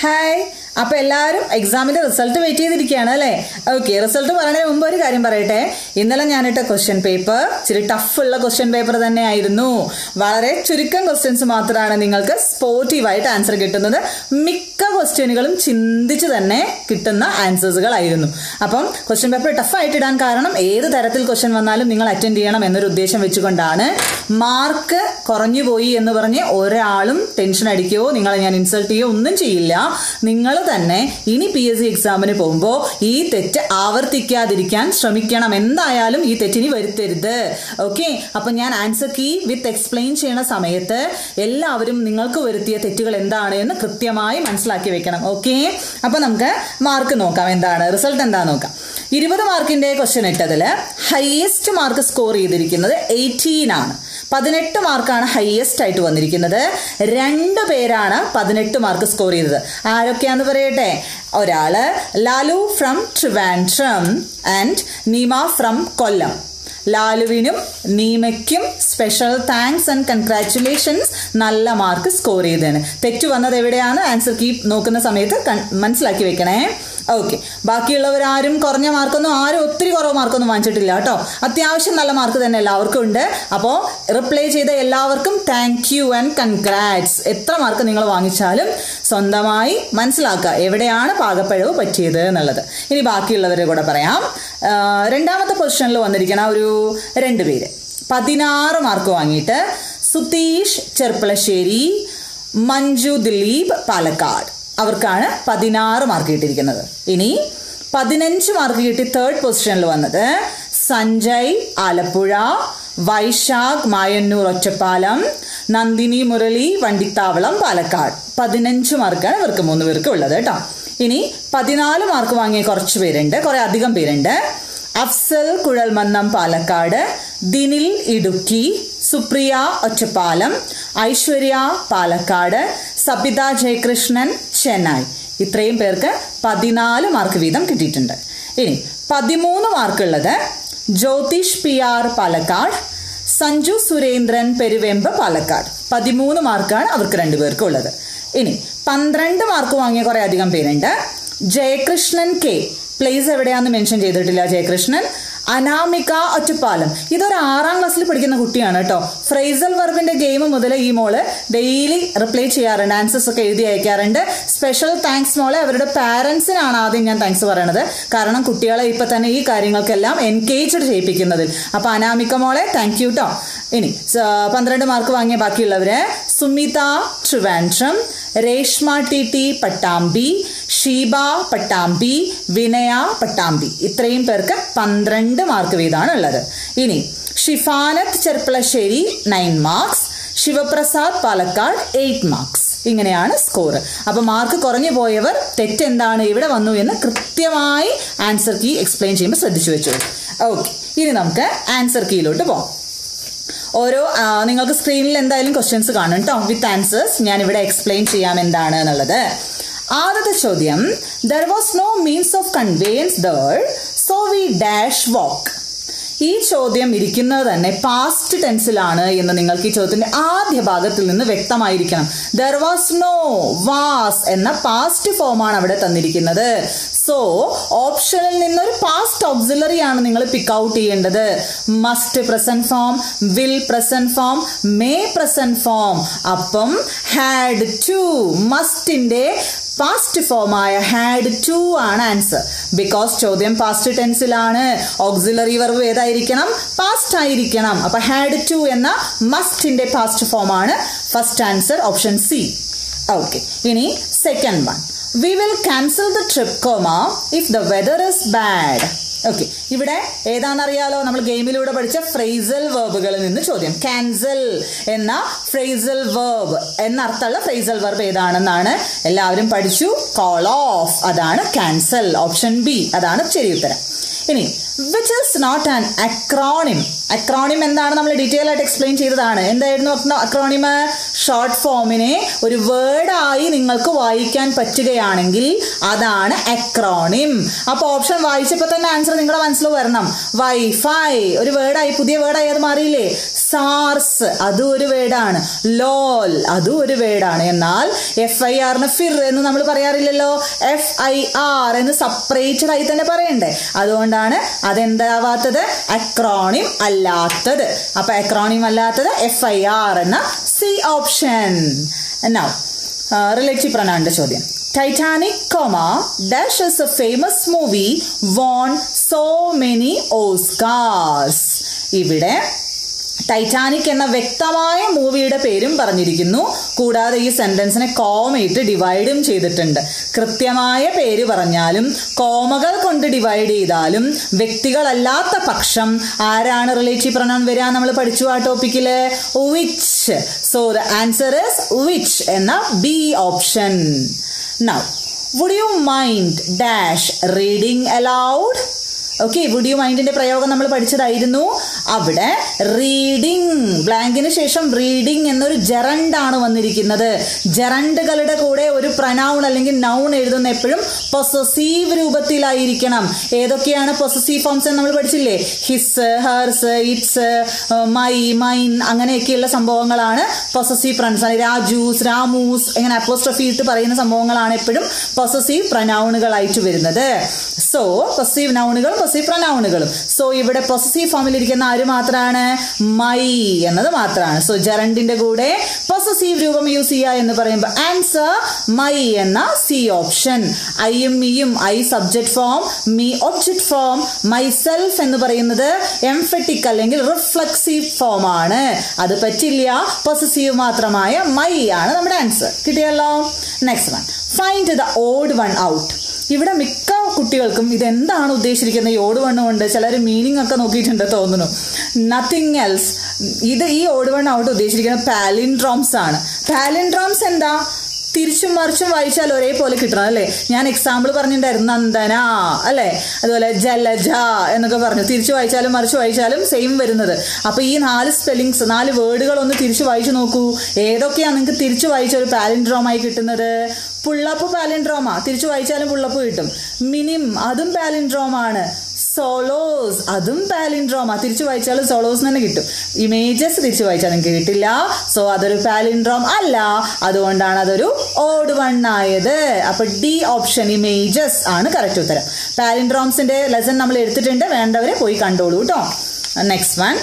hi അപ്പൊ എല്ലാവരും എക്സാമിന്റെ റിസൾട്ട് വെയിറ്റ് ചെയ്തിരിക്കുകയാണ് അല്ലേ ഓക്കെ റിസൾട്ട് പറയുന്നതിന് മുമ്പ് ഒരു കാര്യം പറയട്ടെ ഇന്നലെ ഞാനിട്ട ക്വസ്റ്റ്യൻ പേപ്പർ ഇച്ചിരി ടഫ് ഉള്ള ക്വസ്റ്റ്യൻ പേപ്പർ തന്നെയായിരുന്നു വളരെ ചുരുക്കം ക്വസ്റ്റ്യൻസ് മാത്രമാണ് നിങ്ങൾക്ക് സ്പോർട്ടീവായിട്ട് ആൻസർ കിട്ടുന്നത് മിക്ക ക്വസ്റ്റ്യനുകളും ചിന്തിച്ച് തന്നെ കിട്ടുന്ന ആൻസേഴ്സുകളായിരുന്നു അപ്പം ക്വസ്റ്റ്യൻ പേപ്പർ ടഫ് ആയിട്ട് ഇടാൻ കാരണം ഏത് തരത്തിൽ ക്വസ്റ്റ്യൻ വന്നാലും നിങ്ങൾ അറ്റൻഡ് ചെയ്യണം എന്നൊരു ഉദ്ദേശം വെച്ചുകൊണ്ടാണ് മാർക്ക് കുറഞ്ഞു പോയി എന്ന് പറഞ്ഞ് ഒരാളും ടെൻഷൻ അടിക്കുകയോ നിങ്ങളെ ഞാൻ ഇൻസൾട്ട് ചെയ്യുകയോ ഒന്നും ചെയ്യില്ല നിങ്ങൾ തന്നെ ഇനി പി എസ് സി എക്സാമിന് പോകുമ്പോൾ ഈ തെറ്റ് ആവർത്തിക്കാതിരിക്കാൻ ശ്രമിക്കണം എന്തായാലും ഈ തെറ്റിനി വരുത്തരുത് ഓക്കെ അപ്പൊ ഞാൻ ആൻസർ കീ വിത്ത് എക്സ്പ്ലെയിൻ ചെയ്യുന്ന സമയത്ത് എല്ലാവരും നിങ്ങൾക്ക് വരുത്തിയ തെറ്റുകൾ എന്താണ് എന്ന് കൃത്യമായി മനസ്സിലാക്കി വെക്കണം ഓക്കെ അപ്പൊ നമുക്ക് മാർക്ക് നോക്കാം എന്താണ് റിസൾട്ട് എന്താ നോക്കാം ഇരുപത് മാർക്കിന്റെ ക്വസ്റ്റ്യൻ ഇട്ടതിൽ ഹയസ്റ്റ് മാർക്ക് സ്കോർ ചെയ്തിരിക്കുന്നത് എയ്റ്റീൻ ആണ് പതിനെട്ട് മാർക്കാണ് ഹയസ്റ്റ് ആയിട്ട് വന്നിരിക്കുന്നത് രണ്ട് പേരാണ് പതിനെട്ട് മാർക്ക് സ്കോർ ചെയ്തത് ആരൊക്കെയാന്ന് പറയട്ടെ ഒരാള് Lalu from Trivandrum and Neema from Kollam ലാലുവിനും നീമയ്ക്കും സ്പെഷ്യൽ താങ്ക്സ് ആൻഡ് കൺഗ്രാറ്റുലേഷൻസ് നല്ല മാർക്ക് സ്കോർ ചെയ്തതിന് തെറ്റ് വന്നത് എവിടെയാണ് ആൻസർ കീ നോക്കുന്ന സമയത്ത് കൺ- മനസ്സിലാക്കി വെക്കണേ ഓക്കെ ബാക്കിയുള്ളവരാരും കുറഞ്ഞ മാർക്കൊന്നും ആരും ഒത്തിരി കുറവ് മാർക്കൊന്നും വാങ്ങിച്ചിട്ടില്ല കേട്ടോ അത്യാവശ്യം നല്ല മാർക്ക് തന്നെ എല്ലാവർക്കും ഉണ്ട് അപ്പോൾ റിപ്ലൈ ചെയ്ത എല്ലാവർക്കും താങ്ക് യു ആൻഡ് കൺഗ്രാറ്റ്സ് എത്ര മാർക്ക് നിങ്ങൾ വാങ്ങിച്ചാലും സ്വന്തമായി മനസ്സിലാക്കുക എവിടെയാണ് പാകപ്പിഴവ് പറ്റിയത് എന്നുള്ളത് ഇനി ബാക്കിയുള്ളവരെ കൂടെ പറയാം ആ, രണ്ടാമത്തെ പൊസിഷനിൽ വന്നിരിക്കുന്ന ഒരു രണ്ട് പേര് പതിനാറ് മാർക്ക് വാങ്ങിയിട്ട് സുതീഷ് ചെർപ്പളശ്ശേരി മഞ്ജു ദിലീപ് പാലക്കാട് അവർക്കാണ് പതിനാറ് മാർക്ക് കിട്ടിയിരിക്കുന്നത് ഇനി പതിനഞ്ച് മാർക്ക് കിട്ടി തേർഡ് പൊസിഷനിൽ വന്നത് സഞ്ജയ് ആലപ്പുഴ വൈശാഖ് മായന്നൂർ ഒറ്റപ്പാലം നന്ദിനി മുരളി വണ്ടിത്താവളം പാലക്കാട് പതിനഞ്ച് മാർക്കാണ് ഇവർക്ക് മൂന്ന് പേർക്ക് ഉള്ളത് കേട്ടോ ഇനി പതിനാല് മാർക്ക് വാങ്ങിയ കുറച്ച് പേരുണ്ട് കുറെ അധികം പേരുണ്ട് അഫ്സൽ കുഴൽമന്നം പാലക്കാട് ദിനിൽ ഇടുക്കി സുപ്രിയ ഒറ്റപ്പാലം ഐശ്വര്യ പാലക്കാട് സബിത ജയകൃഷ്ണൻ ചെന്നൈ ഇത്രയും പേർക്ക് പതിനാല് മാർക്ക് വീതം കിട്ടിയിട്ടുണ്ട് ഇനി പതിമൂന്ന് മാർക്കുള്ളത് ജ്യോതിഷ് പി ആർ പാലക്കാട് സഞ്ജു സുരേന്ദ്രൻ പെരുവെമ്പ് പാലക്കാട് പതിമൂന്ന് മാർക്കാണ് അവർക്ക് രണ്ടുപേർക്കും ഉള്ളത് ഇനി പന്ത്രണ്ട് മാർക്ക് വാങ്ങിയ കുറെ അധികം പേരുണ്ട് ജയകൃഷ്ണൻ കെ പ്ലേസ് എവിടെയാന്ന് മെൻഷൻ ചെയ്തിട്ടില്ല ജയകൃഷ്ണൻ അനാമിക ഒറ്റപ്പാലം ഇതൊരു ആറാം ക്ലാസ്സിൽ പഠിക്കുന്ന കുട്ടിയാണ് കേട്ടോ ഫ്രൈസൽ വർബിന്റെ ഗെയിം മുതൽ ഈ മോള് ഡെയിലി റിപ്ലൈ ചെയ്യാറുണ്ട് ആൻസേഴ്സ് ഒക്കെ എഴുതി അയക്കാറുണ്ട് സ്പെഷ്യൽ താങ്ക്സ് മോളെ അവരുടെ പാരന്റ്സിനാണ് ആദ്യം ഞാൻ താങ്ക്സ് പറയണത് കാരണം കുട്ടികളെ ഇപ്പൊ തന്നെ ഈ കാര്യങ്ങൾക്കെല്ലാം എൻഗേജ്ഡ് ചെയ്യിപ്പിക്കുന്നതിൽ അപ്പൊ അനാമിക മോളെ താങ്ക് യു കേട്ടോ ഇനി സ- പന്ത്രണ്ട് മാർക്ക് വാങ്ങിയ ബാക്കിയുള്ളവര് സുമിത ട്രിവാൻഡ്രം രേഷ്മ ടി ടി പട്ടാമ്പി ഷീബ പട്ടാമ്പി വിനയ പട്ടാമ്പി ഇത്രയും പേർക്ക് പന്ത്രണ്ട് മാർക്ക് വീതമാണ് ഉള്ളത് ഇനി Shifanath Cherpulassery nine marks Sivaprasad Palakkad eight marks ഇങ്ങനെയാണ് സ്കോർ അപ്പൊ മാർക്ക് കുറഞ്ഞു പോയവർ തെറ്റെന്താണ് ഇവിടെ വന്നു എന്ന് കൃത്യമായി ആൻസർ കീ എക്സ്പ്ലെയിൻ ചെയ്യുമ്പോൾ ശ്രദ്ധിച്ചു വെച്ചോളൂ ഓക്കെ ഇനി നമുക്ക് ആൻസർ കീയിലോട്ട് പോകാം ഓരോ ആ, നിങ്ങൾക്ക് സ്ക്രീനിൽ എന്തായാലും ക്വസ്റ്റ്യൻസ് കാണും കേട്ടോ വിത്ത് ആൻസേഴ്സ് ഞാൻ ഇവിടെ എക്സ്പ്ലെയിൻ ചെയ്യാം എന്താണ് എന്നുള്ളത് ആദ്യത്തെ ചോദ്യം there was no means of conveyance there so we dash walk ഈ ചോദ്യം ഇരിക്കുന്നത് തന്നെ പാസ്റ്റ് ടെൻസിലാണ് എന്ന് നിങ്ങൾക്ക് ഈ ചോദ്യത്തിന്റെ ആദ്യ ഭാഗത്തിൽ നിന്ന് വ്യക്തമായിരിക്കണം ദർ വാസ് നോ വാസ് എന്ന പാസ്റ്റ് ഫോമാണ് അവിടെ തന്നിരിക്കുന്നത് സോ ഓപ്ഷനിൽ നിന്നൊരു പാസ്റ്റ് ഓക്സിലറി ആണ് നിങ്ങൾ പിക്ക് ഔട്ട് ചെയ്യേണ്ടത് must present form will present form may present form അപ്പം ഹാഡ് ടു മസ്റ്റിന്റെ പാസ്റ്റ് ഫോമായ ഹാഡ് ടു ആണ് ആൻസർ ബിക്കോസ് ചോദ്യം പാസ്റ്റ് ടെൻസിലാണ് ഓക്സിലറി വെർവ് ഏതായിരിക്കണം പാസ്റ്റ് ആയിരിക്കണം അപ്പൊ ഹാഡ് ടു എന്ന മസ്റ്റിന്റെ പാസ്റ്റ് ഫോം ആണ് first answer option C okay ഇനി second one we will cancel the trip comma if the weather is bad okay ഇവിടെ ഏതാണെന്നറിയാലോ നമ്മൾ ഗെയിമിലൂടെ പഠിച്ച ഫ്രൈസൽ വേർബുകളിൽ നിന്ന് ചോദ്യം ക്യാൻസൽ എന്ന ഫ്രൈസൽ വേർബ് എന്നർത്ഥമുള്ള ഫ്രൈസൽ വെർബ് ഏതാണെന്നാണ് എല്ലാവരും പഠിച്ചു കോൾ ഓഫ് അതാണ് ക്യാൻസൽ ഓപ്ഷൻ ബി അതാണ് ശരി ഉത്തരം ഇനി which is not an acronym acronym എന്താണ് നമ്മൾ ഡീറ്റെയിൽ ആയിട്ട് എക്സ്പ്ലെയിൻ ചെയ്തതാണ് എന്തായിരുന്നു അക്രോണിം ഷോർട്ട് ഫോമിനെ ഒരു വേർഡായി നിങ്ങൾക്ക് വായിക്കാൻ പറ്റുകയാണെങ്കിൽ അതാണ് അക്രോണിം അപ്പൊ ഓപ്ഷൻ വായിച്ചപ്പോൾ തന്നെ ആൻസർ നിങ്ങളുടെ മനസ്സിൽ വരണം വൈഫൈ ഒരു വേർഡായി പുതിയ വേർഡായി അത് മാറിയില്ലേ സാർസ് അതും ഒരു വേർഡാണ് ലോൽ അതും ഒരു വേർഡാണ് എന്നാൽ എഫ് ഐ ആറിന് ഫിർ എന്ന് നമ്മൾ പറയാറില്ലല്ലോ എഫ് ഐ ആർ എന്ന് സെപ്പറേറ്റഡ് ആയി തന്നെ പറയണ്ടേ അതുകൊണ്ടാണ് അതെന്താവാത്തത് അക്രോണിം അല്ലാത്തത് അപ്പൊ അക്രോണിം അല്ലാത്തത് എഫ് ഐ ആർ എന്ന സി ഓപ്ഷൻ നൗ റിലേറ്റീവ് പ്രണാന്റെ ചോദ്യം Titanic comma dash is a famous movie won so many Oscars ഇവിടെ ടൈറ്റാനിക് എന്ന വ്യക്തമായ മൂവിയുടെ പേരും പറഞ്ഞിരിക്കുന്നു കൂടാതെ ഈ സെന്റൻസിനെ കോമയിട്ട് ഡിവൈഡും ചെയ്തിട്ടുണ്ട് കൃത്യമായ പേര് പറഞ്ഞാലും കോമകൾ കൊണ്ട് ഡിവൈഡ് ചെയ്താലും വ്യക്തികളല്ലാത്ത പക്ഷം ആരാണ് റിലേറ്റീവ് പ്രൊനൗൺ വരിക നമ്മൾ പഠിച്ചു ആ ടോപ്പിക്കില് which so the answer is which എന്ന B option now would you mind dash reading aloud okay would you മൈൻഡിന്റെ പ്രയോഗം നമ്മൾ പഠിച്ചതായിരുന്നു അവിടെ റീഡിംഗ് ബ്ലാങ്കിന് ശേഷം റീഡിംഗ് എന്നൊരു ജറണ്ടാണ് വന്നിരിക്കുന്നത് ജറണ്ടുകളുടെ കൂടെ ഒരു പ്രനൗൺ അല്ലെങ്കിൽ നൗൺ എഴുതുന്ന എപ്പോഴും പൊസസീവ് രൂപത്തിലായിരിക്കണം ഏതൊക്കെയാണ് പൊസസീവ് ഫോംസ് എന്ന് നമ്മൾ പഠിച്ചില്ലേ his hers its my mine അങ്ങനെയൊക്കെയുള്ള സംഭവങ്ങളാണ് പൊസസീവ് പ്രൺസ് രാജൂസ് രാമൂസ് ഇങ്ങനെ അപ്പോസ്ട്രഫി ഇട്ട് പറയുന്ന സംഭവങ്ങളാണ് എപ്പോഴും പൊസസീവ് പ്രനൗണുകളായിട്ട് വരുന്നത് സോ പൊസസീവ് നൗണുകൾ പൊസസീവ് പ്രനൗണുകളും സോ ഇവിടെ പൊസസീവ് ഫോമിൽ ഇരിക്കുന്ന ആര് മാത്രമാണ് മൈ എന്നത് മാത്രമാണ് സോ ജറണ്ടിന്റെ കൂടെ പൊസസീവ് രൂപം യൂസ് ചെയ്യുക എന്ന് പറയുമ്പോൾ ആൻസർ മൈ എന്ന സി ഓപ്ഷൻ ഐയും മീയും I subject form me object form myself എന്ന് പറയുന്നത് എംഫെറ്റിക് അല്ലെങ്കിൽ റിഫ്ലക്സീവ് ഫോം ആണ് അത് പറ്റില്ല പൊസസീവ് മാത്രമായ മൈ ആണ് നമ്മുടെ ആൻസർ കിട്ടിയല്ലോ next one find the odd one out ഇവിടെ മിക്ക കുട്ടികൾക്കും ഇതെന്താണ് ഉദ്ദേശിച്ചിരിക്കുന്നത് ഈ ഓട് വണ്ണം കൊണ്ട് ചിലർ മീനിങ് ഒക്കെ നോക്കിയിട്ടുണ്ട് തോന്നുന്നു നത്തിങ് എൽസ് ഇത് ഈ ഓട് വണ്ണം ഔട്ട് ഉദ്ദേശിച്ചിരിക്കുന്നത് പാലിൻഡ്രോംസ് ആണ് പാലിൻഡ്രോംസ് എന്താ തിരിച്ചും മറിച്ചും വായിച്ചാൽ ഒരേപോലെ കിട്ടണം അല്ലേ ഞാൻ എക്സാമ്പിൾ പറഞ്ഞിട്ടുണ്ടായിരുന്നു നന്ദന അല്ലേ അതുപോലെ ജലജ എന്നൊക്കെ പറഞ്ഞു തിരിച്ചു വായിച്ചാലും മറിച്ച് വായിച്ചാലും സെയിം വരുന്നത് അപ്പൊ ഈ നാല് സ്പെല്ലിങ്സ് നാല് വേർഡുകൾ ഒന്ന് തിരിച്ചു വായിച്ചു നോക്കൂ ഏതൊക്കെയാണ് നിങ്ങൾക്ക് തിരിച്ചു വായിച്ച ഒരു പാലിൻഡ്രോമായി കിട്ടുന്നത് പുള്ളപ്പ് പാലിൻഡ്രോമ തിരിച്ചു വായിച്ചാലും പുള്ളപ്പ് കിട്ടും മിനിം അതും പാലിൻഡ്രോമാണ് സോളോസ് അതും പാലിൻഡ്രോമ തിരിച്ചു വായിച്ചാലും സോളോസ് തന്നെ കിട്ടും ഇമേജസ് തിരിച്ചു വായിച്ചാൽ നിങ്ങൾക്ക് കിട്ടില്ല സോ അതൊരു പാലിൻഡ്രോം അല്ല അതുകൊണ്ടാണ് അതൊരു ഓഡ് വൺ ആയത് അപ്പൊ ഡി ഓപ്ഷൻ ഇമേജസ് ആണ് കറക്റ്റ് ഉത്തരം പാലിൻഡ്രോംസിന്റെ ലെസൺ നമ്മൾ എടുത്തിട്ടുണ്ട് വേണ്ടവരെ പോയി കണ്ടോളൂ കേട്ടോ നെക്സ്റ്റ് വൺ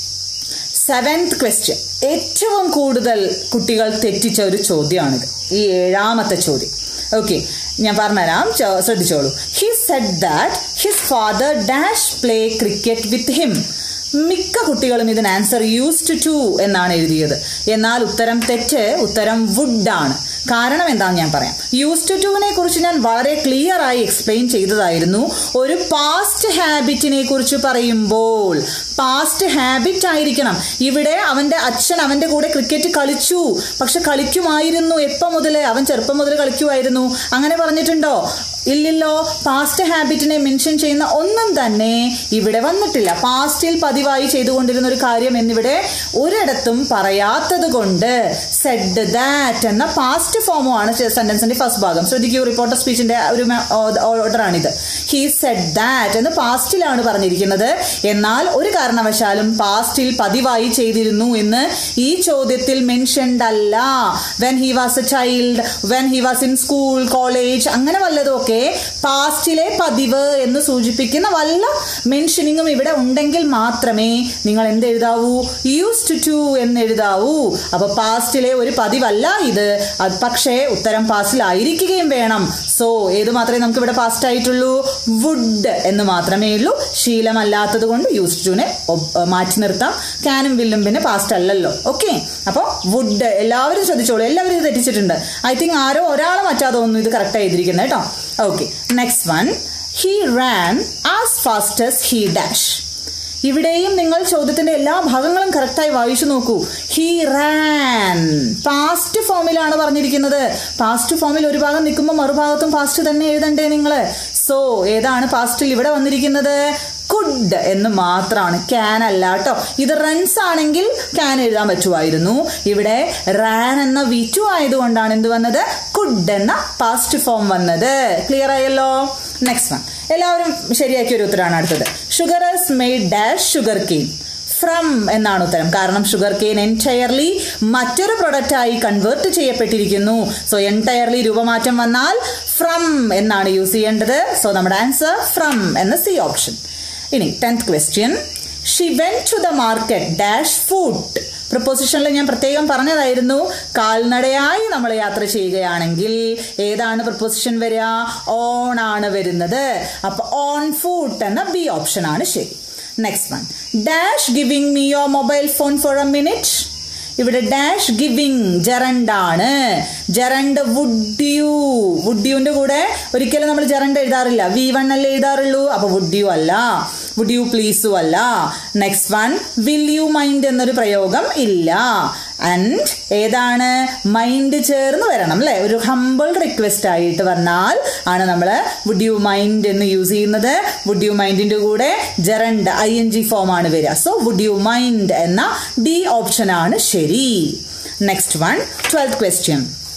സെവൻത് ക്വസ്റ്റ്യൻ ഏറ്റവും കൂടുതൽ കുട്ടികൾ തെറ്റിച്ച ഒരു ചോദ്യമാണിത് ഈ ഏഴാമത്തെ ചോദ്യം ഓക്കെ ഞാൻ പറഞ്ഞുതരാം ചോ- ശ്രദ്ധിച്ചോളൂ he said that his father dash play cricket with him മിക്ക കുട്ടികളും ഇതിന് ആൻസർ യൂസ്ഡ് ടു എന്നാണ് എഴുതിയത് എന്നാൽ ഉത്തരം തെറ്റ് ഉത്തരം വുഡ് ആണ് കാരണം എന്താണെന്ന് ഞാൻ പറയാം യൂസ്ഡ് ടുവിനെ കുറിച്ച് ഞാൻ വളരെ ക്ലിയർ ആയി എക്സ്പ്ലെയിൻ ചെയ്തതായിരുന്നു ഒരു പാസ്റ്റ് ഹാബിറ്റിനെ കുറിച്ച് പറയുമ്പോൾ പാസ്റ്റ് ഹാബിറ്റ് ആയിരിക്കണം ഇവിടെ അവന്റെ അച്ഛൻ അവന്റെ കൂടെ ക്രിക്കറ്റ് കളിച്ചു പക്ഷെ കളിക്കുമായിരുന്നു എപ്പം മുതൽ അവൻ ചെറുപ്പം മുതൽ കളിക്കുമായിരുന്നു അങ്ങനെ പറഞ്ഞിട്ടുണ്ടോ ഇല്ലല്ലോ പാസ്റ്റ് ഹാബിറ്റിനെ മെൻഷൻ ചെയ്യുന്ന ഒന്നും തന്നെ ഇവിടെ വന്നിട്ടില്ല പാസ്റ്റിൽ പതിവായി ചെയ്തുകൊണ്ടിരുന്ന ഒരു കാര്യം എന്നിവിടെ ഒരിടത്തും പറയാത്തത് കൊണ്ട് സെഡ് ദാറ്റ് എന്ന പാസ്റ്റ് ഫോമോ ആണ് സെന്റൻസിന്റെ ഫസ്റ്റ് ഭാഗം ശ്രദ്ധിക്കൂ റിപ്പോർട്ടർ സ്പീച്ചിന്റെ ഒരു ഓർഡറാണിത് ഹി സെഡ് ദാറ്റ് എന്ന് പാസ്റ്റിലാണ് പറഞ്ഞിരിക്കുന്നത് എന്നാൽ ഒരു കാരണവശാലും പാസ്റ്റിൽ പതിവായി ചെയ്തിരുന്നു എന്ന് ഈ ചോദ്യത്തിൽ മെൻഷൻഡ് അല്ല when he was a child when he was in school college അങ്ങനെ വല്ലതും ഒക്കെ പാസ്റ്റിലെ പതിവ് എന്ന് സൂചിപ്പിക്കുന്ന വല്ല മെൻഷനിങ്ങും ഇവിടെ ഉണ്ടെങ്കിൽ മാത്രമേ നിങ്ങൾ എന്ത് എഴുതാവൂ യൂസ്ഡ് ടു എന്ന് എഴുതാവൂ അപ്പൊ പാസ്റ്റിലെ ഒരു പതിവല്ല ഇത് അത് പക്ഷേ ഉത്തരം പാസ്റ്റിലായിരിക്കുകയും വേണം സോ ഏത് മാത്രമേ നമുക്ക് ഇവിടെ പാസ്റ്റ് ആയിട്ടുള്ളൂ വുഡ് എന്ന് മാത്രമേ ഉള്ളൂ ശീലമല്ലാത്തത് കൊണ്ട് യൂസ്ഡ് ടുനെ മാറ്റി നിർത്താം ക്യാനും വില്ലും പിന്നെ പാസ്റ്റ് അല്ലല്ലോ ഓക്കെ അപ്പോൾ വുഡ് എല്ലാവരും ശ്രദ്ധിച്ചോളൂ എല്ലാവരും ഇത് തെറ്റിച്ചിട്ടുണ്ട് ഐ തിങ്ക് ആരോ ഒരാളെ മാറ്റാതെ ഒന്നും ഇത് കറക്റ്റ് ആയിരിക്കുന്നത് കേട്ടോ okay next one he ran as fast as he dash ഇവിടെയും നിങ്ങൾ ചോദ്യത്തിന്റെ എല്ലാ ഭാഗങ്ങളും കറക്റ്റായി വായിച്ചു നോക്കൂ ഹി റാൻ പാസ്റ്റ് ഫോമിലാണ് പറഞ്ഞിരിക്കുന്നത് പാസ്റ്റ് ഫോമിൽ ഒരു ഭാഗം നിൽക്കുമ്പോൾ മറുഭാഗത്തും പാസ്റ്റ് തന്നെ എഴുതണ്ടേ നിങ്ങൾ സോ ഏതാണ് പാസ്റ്റിൽ ഇവിടെ വന്നിരിക്കുന്നത് കുഡ് എന്ന് മാത്രമാണ് ക്യാൻ അല്ല കേട്ടോ ഇത് റൺസ് ആണെങ്കിൽ ക്യാൻ എഴുതാൻ പറ്റുമായിരുന്നു ഇവിടെ റാൻ എന്ന വി ടു ആയതുകൊണ്ടാണ് എന്ത് വന്നത് കുഡ് എന്ന പാസ്റ്റ് ഫോം വന്നത് ക്ലിയർ ആയല്ലോ നെക്സ്റ്റ് വൺ എല്ലാവരും ശരിയാക്കിയ ഒരു ഉത്തരമാണ് അടുത്തത് sugar is made dash sugar cane from എന്നാണ് ഉത്തരം കാരണം ഷുഗർ കെയിൻ എൻറ്റയർലി മറ്റൊരു പ്രൊഡക്റ്റ് ആയി കൺവേർട്ട് ചെയ്യപ്പെട്ടിരിക്കുന്നു സോ എൻറ്റയർലി രൂപമാറ്റം വന്നാൽ ഫ്രം എന്നാണ് യൂസ് ചെയ്യേണ്ടത് സോ നമ്മുടെ ആൻസർ ഫ്രം എന്ന സി ഓപ്ഷൻ ഇനി tenth question she went to the market dash foot പ്രപ്പോസിഷനിൽ ഞാൻ പ്രത്യേകം പറഞ്ഞതായിരുന്നു കാൽനടയായി നമ്മൾ യാത്ര ചെയ്യുകയാണെങ്കിൽ ഏതാണ് പ്രപ്പോസിഷൻ വരിക ഓൺ ആണ് വരുന്നത് അപ്പൊ ഓൺ ഫുഡ് എന്ന ബി ഓപ്ഷൻ ആണ് ശരി next one dash giving me your mobile phone for a minute ഇവിടെ ഡാഷ് ഗിവിംഗ് ജറണ്ടാണ് ജറണ്ട് വുഡ് യു വുഡ് യുവിന്റെ കൂടെ ഒരിക്കലും നമ്മൾ ജറണ്ട് എഴുതാറില്ല വി വൺ അല്ലേ എഴുതാറുള്ളൂ അപ്പൊ വുഡ് യു അല്ല വുഡ് യു പ്ലീസും അല്ല next one will you mind എന്നൊരു പ്രയോഗം ഇല്ല ആൻഡ് ഏതാണ് മൈൻഡ് ചേർന്ന് വരണം അല്ലെ ഒരു ഹമ്പിൾ റിക്വസ്റ്റ് ആയിട്ട് വന്നാൽ ആണ് നമ്മൾ വുഡ് യു മൈൻഡ് എന്ന് യൂസ് ചെയ്യുന്നത് വുഡ് യു മൈൻഡിന്റെ കൂടെ gerund I N G form ആണ് വരിക സോ വുഡ് യു മൈൻഡ് എന്ന ഡി ഓപ്ഷൻ ആണ് ശരി next one twelfth question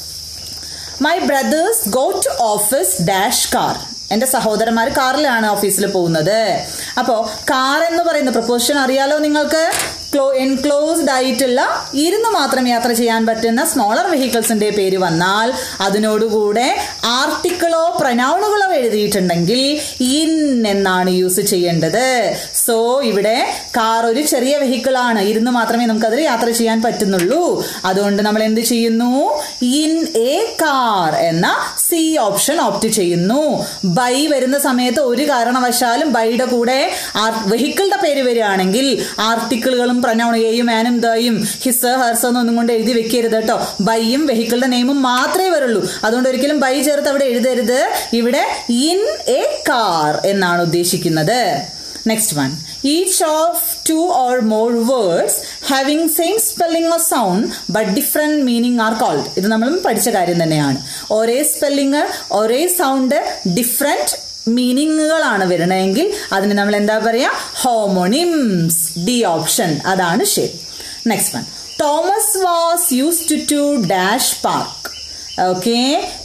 my brothers go to office dash car എന്റെ സഹോദരന്മാർ കാറിലാണ് ഓഫീസിൽ പോകുന്നത് അപ്പോൾ കാർ എന്ന് പറയുന്ന പ്രപ്പോസിഷൻ അറിയാലോ നിങ്ങൾക്ക് ക്ലോ എൻക്ലോസ്ഡ് ആയിട്ടുള്ള ഇരുന്ന് മാത്രം യാത്ര ചെയ്യാൻ പറ്റുന്ന സ്മോളർ വെഹിക്കിൾസിന്റെ പേര് വന്നാൽ അതിനോടുകൂടെ ആർട്ടിക്കിളോ പ്രനൗണുകളോ എഴുതിയിട്ടുണ്ടെങ്കിൽ ഇൻ എന്നാണ് യൂസ് ചെയ്യേണ്ടത് സോ ഇവിടെ കാർ ഒരു ചെറിയ വെഹിക്കിൾ ആണ് ഇരുന്ന് മാത്രമേ നമുക്ക് അതിൽ യാത്ര ചെയ്യാൻ പറ്റുന്നുള്ളൂ അതുകൊണ്ട് നമ്മൾ എന്ത് ചെയ്യുന്നു ഇൻ എ കാർ എന്ന സി ഓപ്ഷൻ ഓപ്റ്റ് ചെയ്യുന്നു ബൈ വരുന്ന സമയത്ത് ഒരു കാരണവശാലും ബൈയുടെ കൂടെ വെഹിക്കിളുടെ പേര് വരികയാണെങ്കിൽ ആർട്ടിക്കിളുകളും പ്രനൗൺ എയും ആനും ദയും ഹിസ് ഹെർസ് എന്നൊന്നും കൊണ്ട് എഴുതി വെക്കരുത് കേട്ടോ ബൈയും വെഹിക്കിളുടെ നെയിമും മാത്രമേ വരുള്ളൂ അതുകൊണ്ട് ഒരിക്കലും ബൈ ചേർത്ത് അവിടെ എഴുതരുത് ഇവിടെ ഇൻ എ കാർ എന്നാണ് ഉദ്ദേശിക്കുന്നത് next one each of two or more words having same spelling or sound but different meaning are called ഇത് നമ്മളും പഠിച്ച കാര്യം തന്നെയാണ് ഒരേ സ്പെല്ലിങ് ഒരേ സൗണ്ട് ഡിഫറെന്റ് മീനിങ്ങുകളാണ് വരണമെങ്കിൽ അതിന് നമ്മൾ എന്താ പറയാ ഹോമോണിംസ് ഡി ഓപ്ഷൻ അതാണ് ശരി next one Thomas was used to dash park okay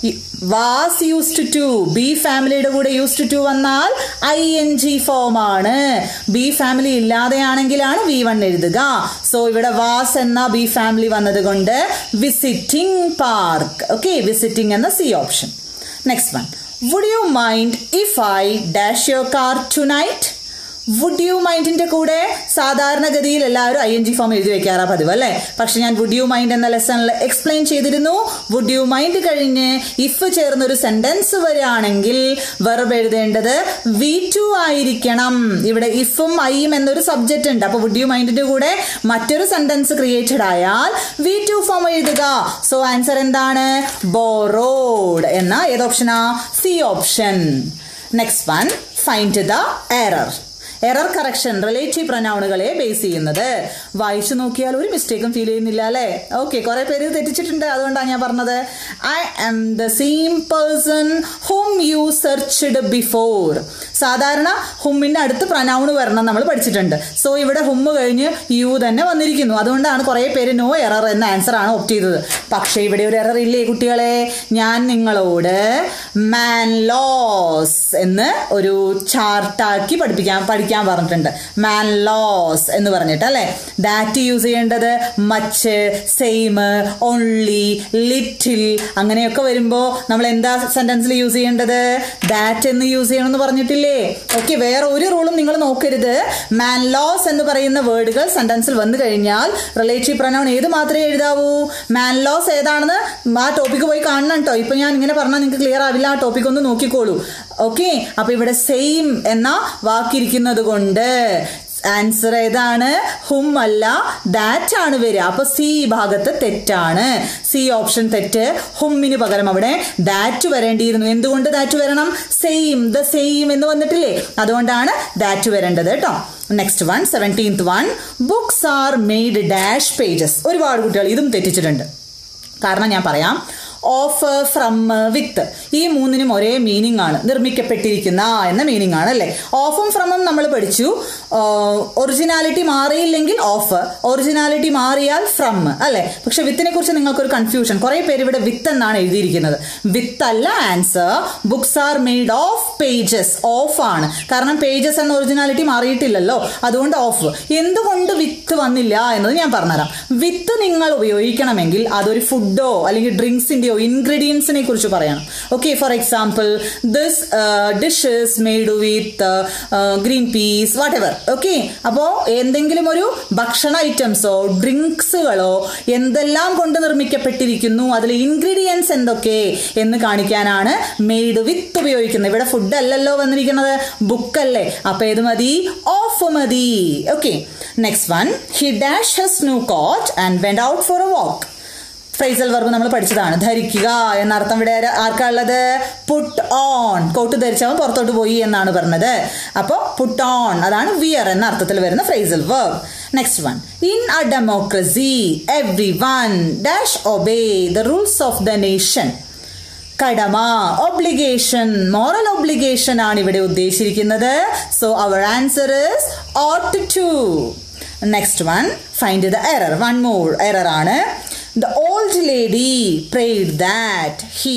was used to be ഫാമിലിയുടെ കൂടെ യൂസ്ഡ് ടു വന്നാൽ ഐ എൻ ജി ഫോം ആണ് ബി ഫാമിലി ഇല്ലാതെയാണെങ്കിലാണ് വി വൺ എഴുതുക സോ ഇവിടെ വാസ് എന്ന ബി ഫാമിലി വന്നത് കൊണ്ട് വിസിറ്റിംഗ് പാർക്ക് ഓക്കെ വിസിറ്റിംഗ് എന്ന C option next one would you mind if I dash your car tonight would you മൈൻഡിന്റെ കൂടെ സാധാരണഗതിയിൽ എല്ലാവരും ഐ എൻ ജി ഫോം എഴുതി വെക്കാറാ പതിവ് അല്ലേ പക്ഷെ ഞാൻ വുഡ് യു മൈൻഡ് എന്ന ലെസണിൽ എക്സ്പ്ലെയിൻ ചെയ്തിരുന്നു വുഡ് യു മൈൻഡ് കഴിഞ്ഞ് ഇഫ് ചേർന്ന ഒരു സെന്റൻസ് വരികയാണെങ്കിൽ വെർബ് എഴുതേണ്ടത് വി ടു ആയിരിക്കണം ഇവിടെ ഇഫും ഐയും എന്നൊരു സബ്ജക്റ്റ് ഉണ്ട് അപ്പൊ വുഡ് യു മൈൻഡിന്റെ കൂടെ മറ്റൊരു സെന്റൻസ് ക്രിയേറ്റഡ് ആയാൽ വി ടു ഫോം എഴുതുക സോ ആൻസർ എന്താണ് ബോറോഡ് എന്ന ഏത് ഓപ്ഷനാ C option next one find the error error correction relative പ്രനൗണുകളെ ബേസ് ചെയ്യുന്നത് വായിച്ചു നോക്കിയാൽ ഒരു മിസ്റ്റേക്കും ഫീൽ ചെയ്യുന്നില്ല അല്ലേ ഓക്കെ കുറെ പേര് തെറ്റിച്ചിട്ടുണ്ട് അതുകൊണ്ടാണ് ഞാൻ പറഞ്ഞത് I am the same person whom you searched before സാധാരണ ഹുമ്മിന്റെ അടുത്ത് പ്രനൗണ് വരണം നമ്മൾ പഠിച്ചിട്ടുണ്ട് സോ ഇവിടെ ഹുമ്മ് കഴിഞ്ഞ് യു തന്നെ വന്നിരിക്കുന്നു അതുകൊണ്ടാണ് കുറെ പേര് നോ എറർ എന്ന ആൻസർ ആണ് ഓപ്റ്റ് ചെയ്തത് പക്ഷേ ഇവിടെ ഒരു എറർ ഇല്ലേ കുട്ടികളെ ഞാൻ നിങ്ങളോട് മാൻ ലോസ് എന്ന് ഒരു ചാർട്ടാക്കി പഠിപ്പിക്കാൻ പഠിക്കാൻ പറഞ്ഞിട്ടുണ്ട് മാൻ ലോസ് എന്ന് പറഞ്ഞിട്ട് അല്ലെ ദാറ്റ് യൂസ് ചെയ്യേണ്ടത് മച്ച് സെയിം ഓൺലി ലിറ്റിൽ അങ്ങനെയൊക്കെ വരുമ്പോൾ നമ്മൾ എന്താ സെന്റൻസിൽ യൂസ് ചെയ്യേണ്ടത് ദാറ്റ് എന്ന് യൂസ് ചെയ്യണം എന്ന് പറഞ്ഞിട്ടില്ലേ ഓക്കെ വേറെ ഒരു റൂളും നിങ്ങൾ നോക്കരുത് മാൻ ലോസ് എന്ന് പറയുന്ന വേർഡുകൾ സെന്റൻസിൽ വന്നു കഴിഞ്ഞാൽ റിലേറ്റീവ് പ്രനൗൺ ഏത് മാത്രമേ എഴുതാവൂ മാൻ ലോസ് ഏതാണെന്ന് ആ ടോപ്പിക്ക് പോയി കാണണം കേട്ടോ ഇപ്പൊ ഞാൻ ഇങ്ങനെ പറഞ്ഞാൽ നിങ്ങൾക്ക് ക്ലിയർ ആവില്ല ആ ടോപ്പിക് ഒന്ന് നോക്കിക്കോളൂ ഓക്കെ അപ്പൊ ഇവിടെ സെയിം എന്ന വാക്കിരിക്കുന്നത് കൊണ്ട് ആൻസർ ഏതാണ് ഹും അല്ല ദാറ്റ് ആണ് വരിക അപ്പൊ സി ഭാഗത്ത് തെറ്റാണ് സി ഓപ്ഷൻ തെറ്റ് ഹുമ്മിന് പകരം അവിടെ ദാറ്റ് വരേണ്ടിയിരുന്നു എന്തുകൊണ്ട് ദാറ്റ് വരണം സെയിം ദ സെയിം എന്ന് വന്നിട്ടില്ലേ അതുകൊണ്ടാണ് ദാറ്റ് വരേണ്ടത് കേട്ടോ next one seventeenth one books are made dash pages ഒരുപാട് കുട്ടികൾ ഇതും തെറ്റിച്ചിട്ടുണ്ട് കാരണം ഞാൻ പറയാം ഓഫ് ഫ്രം വിത്ത് ഈ മൂന്നിനും ഒരേ മീനിങ് ആണ് നിർമ്മിക്കപ്പെട്ടിരിക്കുന്ന എന്ന മീനിങ് ആണ് അല്ലേ ഓഫും ഫ്രമും നമ്മൾ പഠിച്ചു ഒറിജിനാലിറ്റി മാറിയില്ലെങ്കിൽ ഓഫ് ഒറിജിനാലിറ്റി മാറിയാൽ ഫ്രം അല്ലേ പക്ഷെ വിത്തിനെ കുറിച്ച് നിങ്ങൾക്കൊരു കൺഫ്യൂഷൻ കുറെ പേര് ഇവിടെ വിത്ത് എന്നാണ് എഴുതിയിരിക്കുന്നത് വിത്ത് അല്ല answer books are made of pages of ആണ് കാരണം പേജസ് എന്ന ഒറിജിനാലിറ്റി മാറിയിട്ടില്ലല്ലോ അതുകൊണ്ട് ഓഫ് എന്തുകൊണ്ട് വിത്ത് വന്നില്ല എന്നത് ഞാൻ പറഞ്ഞുതരാം വിത്ത് നിങ്ങൾ ഉപയോഗിക്കണമെങ്കിൽ അതൊരു ഫുഡോ അല്ലെങ്കിൽ ഡ്രിങ്ക്സിന്റെയോ ഇൻഗ്രീഡിയൻസിനെ കുറിച്ച് പറയണം okay for example this dishes made with green peas whatever okay അപ്പോൾ എന്തെങ്കിലും ഒരു ഭക്ഷണ ഐറ്റംസോ ഡ്രിങ്ക്സുകളോ എന്തെല്ലാം കൊണ്ട് നിർമ്മിക്കപ്പെട്ടിരിക്കുന്നു അതിൽ ഇൻഗ്രീഡിയൻസ് എന്തൊക്കെ എന്ന് കാണിക്കാനാണ് മെയ്ഡ് വിത്ത് ഉപയോഗിക്കുന്നത് ഇവിടെ ഫുഡ് അല്ലല്ലോ വന്നിരിക്കുന്നത് ബുക്കല്ലേ അപ്പൊ ഏത് മതി ഓഫ് മതി okay next one he dash his new coat and went out for a walk phrasal verb നമ്മൾ പഠിച്ചതാണ് ധരിക്കുക എന്നർത്ഥം ഇവിടെ ആർക്കാ ഉള്ളത് പുട്ട് ഓൺ കോട്ട് ധരിച്ചവൻ പുറത്തോട്ട് പോയി എന്നാണ് പറഞ്ഞത് അപ്പോൾ പുട്ട് ഓൺ അതാണ് വിയർ എന്ന അർത്ഥത്തിൽ വരുന്ന phrasal verb next one in a democracy everyone dash obey the rules of the nation കടമ ഒബ്ലിഗേഷൻ മോറൽ ഒബ്ലിഗേഷൻ ആണ് ഇവിടെ ഉദ്ദേശിച്ചിരിക്കുന്നത് so our answer is ought to next one find the error one more error ആണ് the old lady prayed that he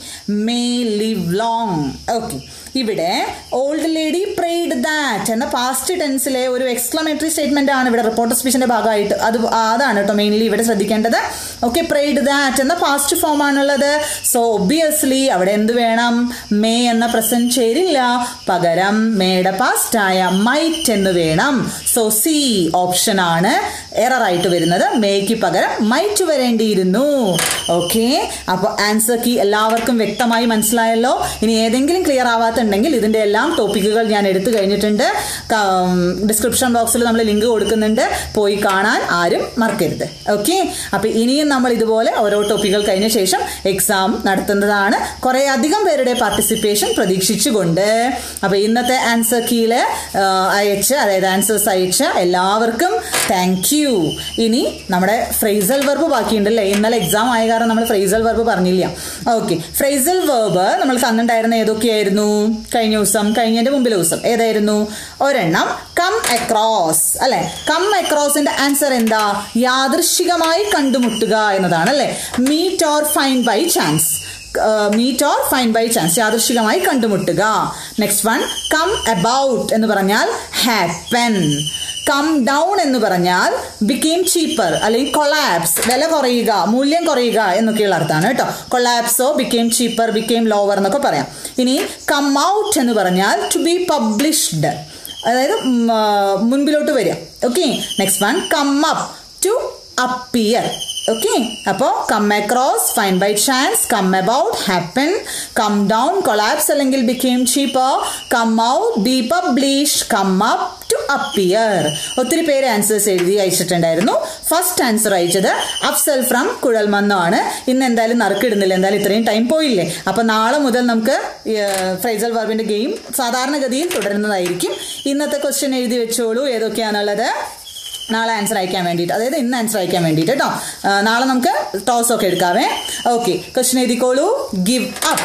may live long okay ഇവിടെ old lady prayed that എന്ന past ടെൻസിലെ ഒരു exclamatory statement ആണ് ഇവിടെ reporter സ്പീച്ചിന്റെ ഭാഗമായിട്ട് അത് അതാണ് കേട്ടോ മെയിൻലി ഇവിടെ ശ്രദ്ധിക്കേണ്ടത് ഓക്കെ പ്രേഡ് ദാറ്റ് എന്ന പാസ്റ്റ് ഫോം ആണുള്ളത് സോ ഒബിയസ്ലി അവിടെ എന്ത് വേണം മേ എന്ന പ്രസന്റ് ചേരില്ല പകരം മേയുടെ പാസ്റ്റ് ആയ മൈറ്റ് എന്ന് വേണം സോ സി ഓപ്ഷൻ ആണ് എറർ ആയിട്ട് വരുന്നത് മേക്ക് പകരം മൈറ്റ് വരേണ്ടിയിരുന്നു ഓക്കെ അപ്പോൾ ആൻസർ കീ എല്ലാവർക്കും വ്യക്തമായി മനസ്സിലായല്ലോ ഇനി ഏതെങ്കിലും ക്ലിയർ ആവാത്തുണ്ടെങ്കിൽ ഇതിന്റെ എല്ലാം ടോപ്പിക്കുകൾ ഞാൻ എടുത്തു കഴിഞ്ഞിട്ടുണ്ട് ഡിസ്ക്രിപ്ഷൻ ബോക്സിൽ നമ്മൾ ലിങ്ക് കൊടുക്കുന്നുണ്ട് പോയി കാണാൻ ആരും മറക്കരുത് ഓക്കെ അപ്പൊ ഇനിയും നമ്മൾ ഇതുപോലെ ഓരോ ടോപ്പിക്കുകൾ കഴിഞ്ഞ ശേഷം എക്സാം നടത്തുന്നതാണ് കുറെ അധികം പേരുടെ പാർട്ടിസിപ്പേഷൻ പ്രതീക്ഷിച്ചുകൊണ്ട് അപ്പൊ ഇന്നത്തെ ആൻസർ കീയില് അയച്ച് അതായത് ആൻസേഴ്സ് അയച്ച എല്ലാവർക്കും താങ്ക് യു ഇനി നമ്മുടെ ഫ്രൈസൽ വെർബ് ബാക്കിയുണ്ടല്ലേ ഇന്നലെ എക്സാം ആയ കാരണം നമ്മൾ ഫ്രൈസൽ വെർബ് പറഞ്ഞില്ല ഓക്കെ ഫ്രൈസൽ വെർബ് നമ്മൾ തന്നിട്ടുണ്ടായിരുന്ന ഏതൊക്കെയായിരുന്നു കഴിഞ്ഞ ദിവസം കഴിഞ്ഞതിന്റെ മുമ്പിലെ ദിവസം ഏതായിരുന്നു ഒരെണ്ണം കം അക്രോസ് അല്ലെ കം അക്രോസിന്റെ ആൻസർ എന്താ യാദൃശികമായി കണ്ടുമുട്ടുക എന്നതാണ് അല്ലെ meet or find by chance meet or find by chance യാദൃശികമായി കണ്ടുമുട്ടുക നെക്സ്റ്റ് വൺ കം അബൌട്ട് എന്ന് പറഞ്ഞാൽ ഹാപ്പൻ കം ഡൗൺ എന്ന് പറഞ്ഞാൽ ബിക്കെയിം ചീപ്പർ അല്ലെങ്കിൽ കൊളാപ്സ് വില കുറയുക മൂല്യം കുറയുക എന്നൊക്കെയുള്ള അർത്ഥമാണ് കേട്ടോ കൊളാപ്സോ ബിക്കെയിം ചീപ്പർ ബിക്കെയിം ലോവർ എന്നൊക്കെ പറയാം ഇനി കം ഔട്ട് എന്ന് പറഞ്ഞാൽ ടു ബി പബ്ലിഷ്ഡ് അതായത് മുൻപിലോട്ട് വരിക okay next one come up to appear okay അപ്പോൾ come across find by chance come about happen come down collapse അല്ലെങ്കിൽ became cheaper come out be publish come up to appear ഒത്തിരി പേര് answers എഴുതി അയച്ചിട്ടുണ്ടായിരുന്നു first answer അയച്ചത് Afsal from കുഴൽമന്നോ ആണ് ഇന്ന് എന്തായാലും നറുക്കിടുന്നില്ല എന്തായാലും ഇത്രയും ടൈം പോയില്ലേ അപ്പൊ നാളെ മുതൽ നമുക്ക് ഫ്രൈസൽ വർബിന്റെ ഗെയിം സാധാരണഗതിയിൽ തുടരുന്നതായിരിക്കും ഇന്നത്തെ ക്വസ്റ്റ്യൻ എഴുതി വെച്ചോളൂ ഏതൊക്കെയാണുള്ളത് നാളെ ആൻസർ അയക്കാൻ വേണ്ടിയിട്ട് അതായത് ഇന്ന് ആൻസർ അയക്കാൻ വേണ്ടിയിട്ട് കേട്ടോ നാളെ നമുക്ക് ടോസ് ഒക്കെ എടുക്കാവേ ഓക്കെ ക്വസ്റ്റ്യൻ എഴുതിക്കോളൂ give up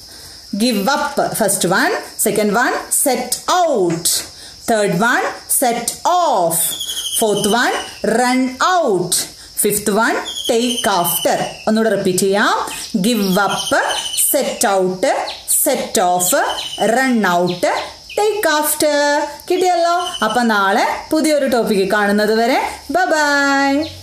give up first one second one set out third one set off fourth one run out fifth one take after ഒന്നുകൂടെ റിപ്പീറ്റ് ചെയ്യാം give up set out set off run out take after കിട്ടിയല്ലോ അപ്പൊ നാളെ പുതിയൊരു topic കാണുന്നത് വരെ by